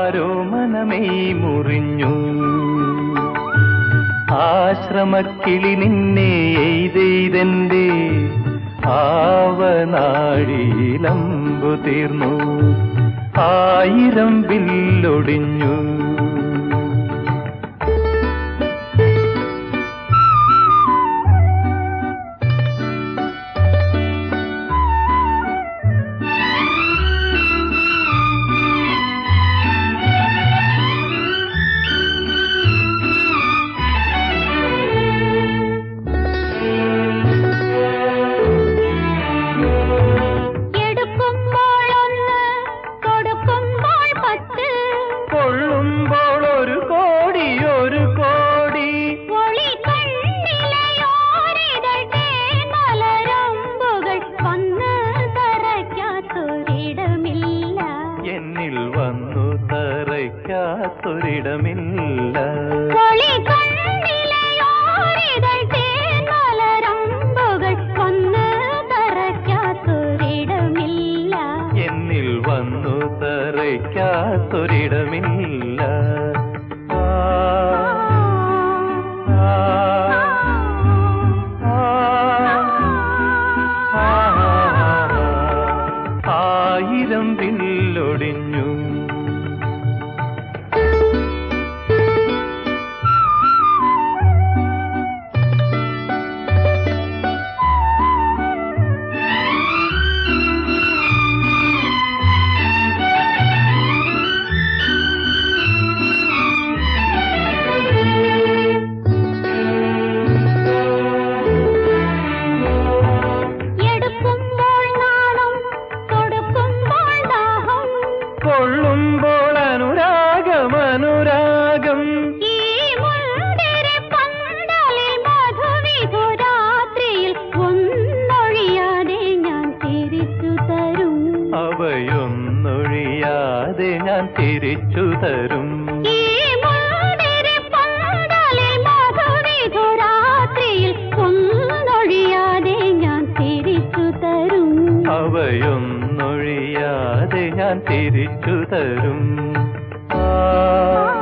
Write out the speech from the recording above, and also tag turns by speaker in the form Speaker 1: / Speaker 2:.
Speaker 1: ആരോ മനമേ മുറിഞ്ഞു ആശ്രമക്കിളി നിന്നെ എയ്തെയ്തെന്റെ ആവനാഴിയിലമ്പു തീർന്നു ആയിരം വില്ലൊടിഞ്ഞു
Speaker 2: എടുക്കുമ്പോൾ ഒന്ന് കൊടുക്കുമ്പോൾ പത്ത്
Speaker 1: കൊള്ളുമ്പോൾ ഒരു കോടി ഒരു കോടി
Speaker 2: ഒളി കണ്ണിലയോരിതൾ തേൻമലരമ്പുകൾ വന്ന് തറയ്ക്കാത്തൊരിടമില്ല
Speaker 1: എന്നിൽ വന്നു തറയ്ക്കാത്തൊരിടമില്ല
Speaker 2: ഒളി കണ്ണിലയോരിതൾ തേൻമലരമ്പുകൾ വന്ന് തറയ്ക്കാത്തൊരിടമില്ല
Speaker 1: എന്നിൽ വന്നു തറയ്ക്കാത്തൊരിടമില്ല ആ, ആ, ആ, ആ, ആയിരം വില്ലൊടിഞ്ഞു
Speaker 2: എടുക്കുമ്പോൾ നാണം കൊടുക്കുമ്പോൾ ദാഹം
Speaker 1: കൊള്ളുമ്പോൾ അനുരാഗം അനുരാഗം
Speaker 2: ഈ മുന്തിരി പന്തലിൽ മധുവിധുരാത്രിയിൽ ഒന്നൊഴിയാതെ ഞാൻ തിരിച്ചു തരും
Speaker 1: അവയൊന്നൊഴിയാതെ ഞാൻ തിരിച്ചു തരും
Speaker 2: ഈ മുന്തിരി പന്തലിൽ മധുവിധുരാത്രിയിൽ ഒന്നൊഴിയാതെ ഞാൻ തിരിച്ചു തരും
Speaker 1: അവയൊന്നൊഴിയാതെ ഞാൻ തിരിച്ചു തരും ആ